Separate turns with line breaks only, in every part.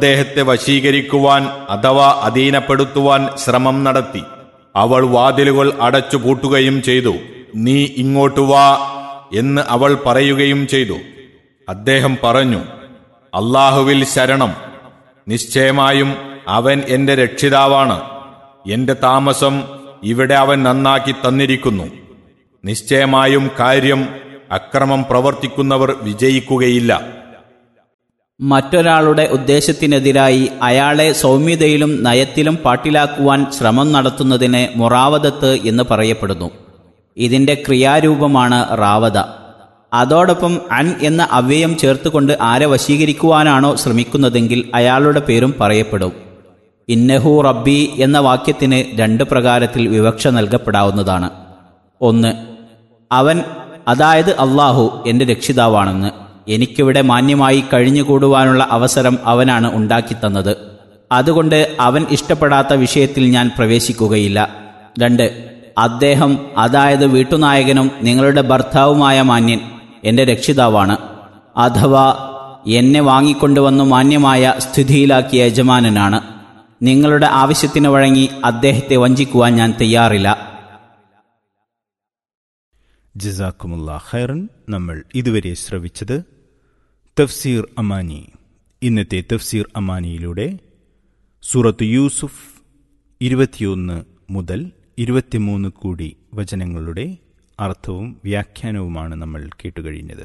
അദ്ദേഹത്തെ വശീകരിക്കുവാൻ അഥവാ അധീനപ്പെടുത്തുവാൻ ശ്രമം നടത്തി അവൾ വാതിലുകൾ അടച്ചു പൂട്ടുകയും ചെയ്തു നീ ഇങ്ങോട്ടു വാ എന്ന് അവൾ പറയുകയും ചെയ്തു അദ്ദേഹം പറഞ്ഞു അള്ളാഹുവിൽ ശരണം നിശ്ചയമായും അവൻ എന്റെ രക്ഷിതാവാണ് എന്റെ താമസം ഇവിടെ അവൻ നന്നാക്കി തന്നിരിക്കുന്നു നിശ്ചയമായും കാര്യം അക്രമം പ്രവർത്തിക്കുന്നവർ വിജയിക്കുകയില്ല
മറ്റൊരാളുടെ ഉദ്ദേശത്തിനെതിരായി അയാളെ സൗമ്യതയിലും നയത്തിലും പാട്ടിലാക്കുവാൻ ശ്രമം നടത്തുന്നതിന് മുറാവതത്ത് എന്ന് പറയപ്പെടുന്നു ഇതിന്റെ ക്രിയാരൂപമാണ് റാവത അതോടൊപ്പം അൻ എന്ന അവ്യയം ചേർത്തുകൊണ്ട് ആരെ വശീകരിക്കുവാനാണോ ശ്രമിക്കുന്നതെങ്കിൽ അയാളുടെ പേരും പറയപ്പെടും ഇന്നഹു റബ്ബി എന്ന വാക്യത്തിന് രണ്ട് പ്രകാരത്തിൽ വിവക്ഷ നൽകപ്പെടാവുന്നതാണ് ഒന്ന് അവൻ അതായത് അള്ളാഹു എൻ്റെ രക്ഷിതാവാണെന്ന് എനിക്കിവിടെ മാന്യമായി കഴിഞ്ഞുകൂടുവാനുള്ള അവസരം അവനാണ് ഉണ്ടാക്കിത്തന്നത് അതുകൊണ്ട് അവൻ ഇഷ്ടപ്പെടാത്ത വിഷയത്തിൽ ഞാൻ പ്രവേശിക്കുകയില്ല രണ്ട് അദ്ദേഹം അതായത് വീട്ടുനായകനും നിങ്ങളുടെ ഭർത്താവുമായ മാന്യൻ എൻ്റെ രക്ഷിതാവാണ് അഥവാ എന്നെ വാങ്ങിക്കൊണ്ടുവന്നു മാന്യമായ സ്ഥിതിയിലാക്കിയ യജമാനനാണ് നിങ്ങളുടെ ആവശ്യത്തിന് വഴങ്ങി അദ്ദേഹത്തെ വഞ്ചിക്കുവാൻ ഞാൻ തയ്യാറില്ല
ജസാക്കുമുള്ള ഖൈറൻ നമ്മൾ ഇതുവരെ ശ്രവിച്ചത് തഫ്സീർ അമാനി ഇന്നത്തെ തഫ്സീർ അമാനിയിലൂടെ സൂറത്ത് യൂസുഫ് ഇരുപത്തിയൊന്ന് മുതൽ ഇരുപത്തിമൂന്ന് കൂടി വചനങ്ങളുടെ അർത്ഥവും വ്യാഖ്യാനവുമാണ് നമ്മൾ കേട്ടുകഴിഞ്ഞത്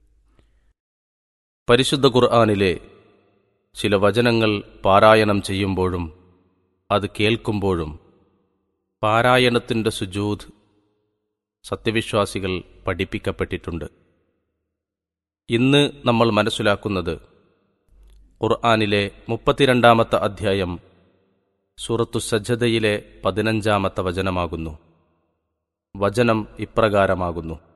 പരിശുദ്ധ ഖുർആാനിലെ ചില വചനങ്ങൾ പാരായണം ചെയ്യുമ്പോഴും അത് കേൾക്കുമ്പോഴും പാരായണത്തിൻ്റെ സുജൂദ് സത്യവിശ്വാസികൾ പഠിപ്പിക്കപ്പെട്ടിട്ടുണ്ട് ഇന്ന് നമ്മൾ മനസ്സിലാക്കുന്നത് ഖുർആാനിലെ മുപ്പത്തിരണ്ടാമത്തെ അധ്യായം സൂറത്തു സജ്ജതയിലെ പതിനഞ്ചാമത്തെ വചനമാകുന്നു വചനം ഇപ്രകാരമാകുന്നു